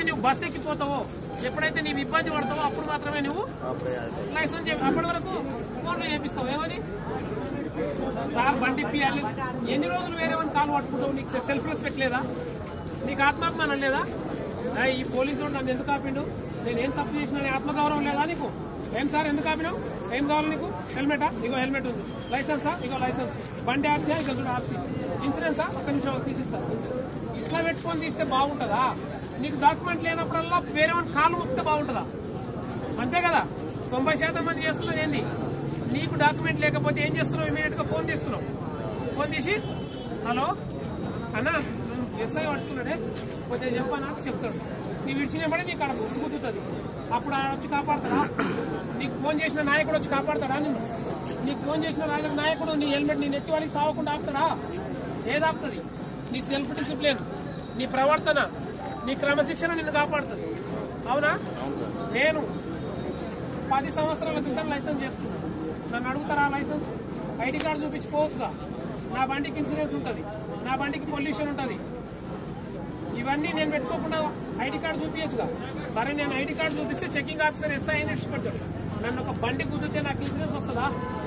ఎప్పుడైతే నువ్వు బస్ ఎక్కిపోతావో ఎప్పుడైతే నీవు ఇబ్బంది పడతావో అప్పుడు మాత్రమే నువ్వు లైసెన్స్ చెప్పి అప్పటి వరకు ఫోన్లో చేపిస్తావు ఏమని సార్ బండి ఇప్పియాలి ఎన్ని రోజులు వేరే వాళ్ళని కాలు పట్టుకుంటావు నీకు సెల్ఫ్ రెస్పెక్ట్ లేదా నీకు ఆత్మాభిమానం లేదా ఆ, ఈ పోలీసు వాడు నన్ను ఎందుకు ఆపిండు నేను ఏం తప్పు చేసినా అని ఆత్మగౌరవం లేదా నీకు ఏం సార్ ఎందుకు ఆపినావు ఏం కావాలి నీకు హెల్మెటా ఇగో హెల్మెట్ ఉంది లైసెన్సా ఇగో లైసెన్స్ బండి ఆర్సీ ఇక చూడు ఆర్సీ ఇన్సూరెన్సా ఒక్క నిమిషం తీసిస్తా ఇట్లా పెట్టుకొని తీస్తే బాగుంటుందా నీకు డాక్యుమెంట్ లేనప్పుడల్లా వేరే వాడిని కాలు మొక్కితే బాగుంటుందా అంతే కదా తొంభై శాతం మంది చేస్తున్నది ఏంది నీకు డాక్యుమెంట్ లేకపోతే ఏం చేస్తున్నావు ఇమీడియట్ గా ఫోన్ తీస్తున్నావు ఫోన్ తీసి హలో అన్న ఎస్ఐ పట్టుకున్నాడే కొంచెం చెప్పానా చెప్తాడు నీ విడిచినప్పుడే నీకు అక్కడ బస్సు కుదురుతుంది అప్పుడు ఆయన వచ్చి కాపాడతాడా నీకు ఫోన్ చేసిన నాయకుడు వచ్చి కాపాడతాడా నిన్ను నీకు ఫోన్ చేసిన నాయకుడు నాయకుడు నీ హెల్మెట్ నీ నెత్తి వాళ్ళకి సావకుండా ఆపుతాడా ఏది ఆపుతుంది నీ సెల్ఫ్ డిసిప్లిన్ నీ ప్రవర్తన నీ క్రమశిక్షణ నిన్ను కాపాడుతుంది అవునా నేను పది సంవత్సరాల క్రితం లైసెన్స్ చేసుకున్నాను నన్ను అడుగుతారా లైసెన్స్ ఐడి కార్డు చూపించుకోవచ్చుగా నా బండికి ఇన్సూరెన్స్ ఉంటుంది నా బండికి పొల్యూషన్ ఉంటుంది ఇవన్నీ నేను పెట్టుకోకుండా ఐడి కార్డు చూపించచ్చుగా సరే నేను ఐడి కార్డు చూపిస్తే చెకింగ్ ఆఫీసర్ ఎస్ఐ అని ఇష్టపడ్డాడు నన్ను ఒక బండి కుదిరితే నాకు ఇన్సూరెన్స్ వస్తుందా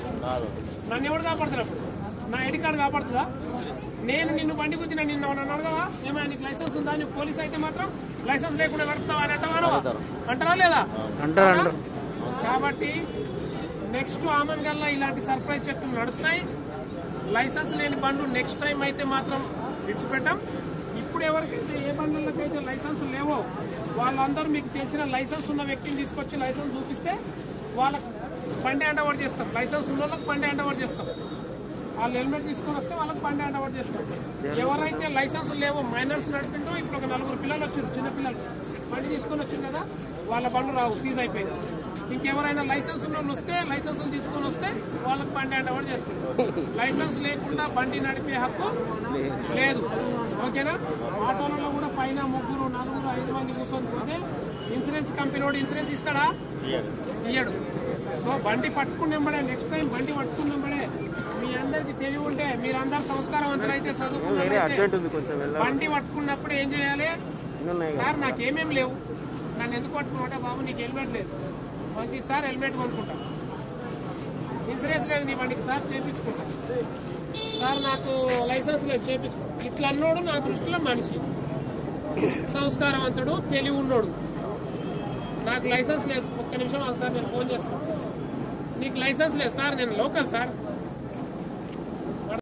నన్ను ఎవడు కాపాడుతారు అప్పుడు నా ఐడి కార్డు కాపాడుతుందా నేను నిన్ను బండి గుద్దిన నిన్ను నన్ను అడగవా ఏమైనా నీకు లైసెన్స్ ఉందా నీకు పోలీస్ అయితే మాత్రం లైసెన్స్ లేకుండా నడుపుతావా అని అంటావా అంటారా లేదా అంటారు అంటారు కాబట్టి నెక్స్ట్ ఆమెన్ గల్లా ఇలాంటి సర్ప్రైజ్ చెట్లు నడుస్తాయి లైసెన్స్ లేని బండ్లు నెక్స్ట్ టైం అయితే మాత్రం విడిచిపెట్టాం ఇప్పుడు ఎవరికైతే ఏ బండ్లకైతే లైసెన్స్ లేవో వాళ్ళందరూ మీకు తెలిసిన లైసెన్స్ ఉన్న వ్యక్తిని తీసుకొచ్చి లైసెన్స్ చూపిస్తే వాళ్ళకి బండి హ్యాండ్ ఓవర్ చేస్తాం లైసెన్స్ ఉన్న వాళ్ళకి బండి హ్యాండ్ ఓవర్ చేస్తాం వాళ్ళు హెల్మెట్ తీసుకొని వస్తే వాళ్ళకి బండి హ్యాండ్ ఓవర్ చేస్తాం ఎవరైతే లైసెన్స్ లేవో మైనర్స్ నడిపిందో ఇప్పుడు ఒక నలుగురు పిల్లలు వచ్చారు చిన్న పిల్లలు బండి తీసుకొని వచ్చింది కదా వాళ్ళ బండ్లు రావు సీజ్ అయిపోయింది ఇంకెవరైనా లైసెన్స్ ఉన్న వాళ్ళు వస్తే లైసెన్స్ తీసుకొని వస్తే వాళ్ళకి బండి హ్యాండ్ ఓవర్ చేస్తారు లైసెన్స్ లేకుండా బండి నడిపే హక్కు లేదు ఓకేనా ఆటోలలో కూడా పైన ముగ్గురు నలుగురు ఐదు మంది కూర్చొని పోతే ఇన్సూరెన్స్ కంపెనీ వాడు ఇన్సూరెన్స్ ఇస్తాడా ఇయ్యడు సో బండి పట్టుకున్నెంబడే నెక్స్ట్ టైం బండి పట్టుకున్నెంబడే మీ అందరికి తెలివి ఉంటే మీరందరు సంస్కారవంతులైతే వేరే చదువుకున్నట్లయితే అర్జెంట్ ఉంది కొంచెం వెళ్ళాలి బండి పట్టుకున్నప్పుడు ఏం చేయాలి ఇన్ని ఉన్నాయి కదా. సార్ నాకేమేం లేవు నన్ను ఎందుకు పట్టుకున్నాటే బాబు నీకు హెల్మెట్ లేదు మంచి సార్ హెల్మెట్ కొనుక్కుంటా ఇన్సూరెన్స్ లేదు నీ బండికి సార్ చేయించుకుంటా సార్ నాకు లైసెన్స్ లేదు చేయించుకుంటా ఇట్లా అన్నోడు నా దృష్టిలో మనిషి సంస్కారవంతుడు తెలివి ఉన్నోడు నాకు లైసెన్స్ లేదు ఒక్క నిమిషం ఆగు సార్ నేను ఫోన్ చేస్తాను నీకు లైసెన్స్ లేదు సార్ నేను లోకల్ సార్